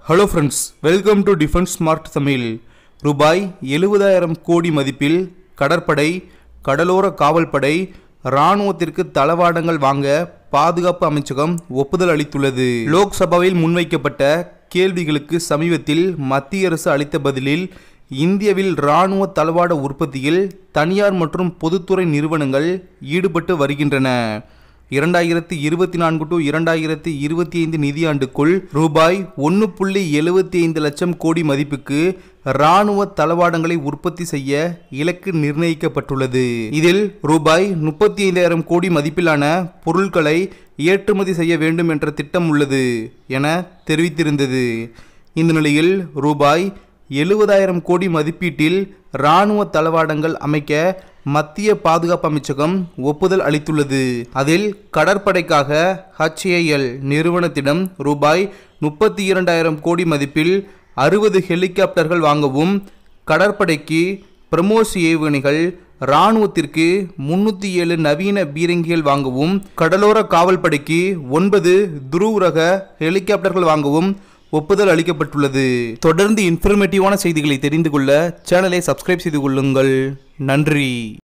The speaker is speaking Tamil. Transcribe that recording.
hello friends welcome to defence smart Tamil ரூபாய் எழுபதாயிரம் கோடி மதிப்பில் கடற்படை கடலோர காவல்படை இராணுவத்திற்கு தளவாடங்கள் வாங்க பாதுகாப்பு அமைச்சகம் ஒப்புதல் அளித்துள்ளது லோக்சபாவில் முன்வைக்கப்பட்ட கேள்விகளுக்கு சமீபத்தில் மத்திய அரசு அளித்த பதிலில் இந்தியாவில் இராணுவ தளவாட உற்பத்தியில் தனியார் மற்றும் பொதுத்துறை நிறுவனங்கள் ஈடுபட்டு வருகின்றன இரண்டாயிரத்தி இருபத்தி நான்கு டு இரண்டாயிரத்தி இருபத்தி ஐந்து நிதியாண்டுக்குள் ரூபாய் ஒன்று புள்ளி எழுபத்தி ஐந்து லட்சம் கோடி மதிப்புக்கு இராணுவ தளவாடங்களை உற்பத்தி செய்ய இலக்கு நிர்ணயிக்கப்பட்டுள்ளது இதில் ரூபாய் முப்பத்தி ஐந்தாயிரம் கோடி மதிப்பிலான பொருட்களை ஏற்றுமதி செய்ய வேண்டும் என்ற திட்டம் உள்ளது என தெரிவித்திருந்தது இந்த நிலையில் ரூபாய் எழுபதாயிரம் கோடி மதிப்பீட்டில் இராணுவ தளவாடங்கள் அமைக்க மத்திய பாதுகாப்பு அமைச்சகம் ஒப்புதல் அளித்துள்ளது அதில் கடற்படைக்காக HAL நிறுவனத்திடம் ரூபாய் முப்பத்தி இரண்டாயிரம் கோடி மதிப்பில் அறுபது ஹெலிகாப்டர்கள் வாங்கவும் கடற்படைக்கு பிரமோஸ் ஏவுகணைகள் இராணுவத்திற்கு முன்னூற்றி ஏழு நவீன பீரங்கிகள் வாங்கவும் கடலோர காவல்படைக்கு ஒன்பது துருவ ரக ஹெலிகாப்டர்கள் வாங்கவும் ஒப்புதல் அளிக்கப்பட்டுள்ளது தொடர்ந்து இன்ஃபர்மேட்டிவான செய்திகளை தெரிந்து கொள்ள சேனலை சப்ஸ்கிரைப் செய்து கொள்ளுங்கள் நன்றி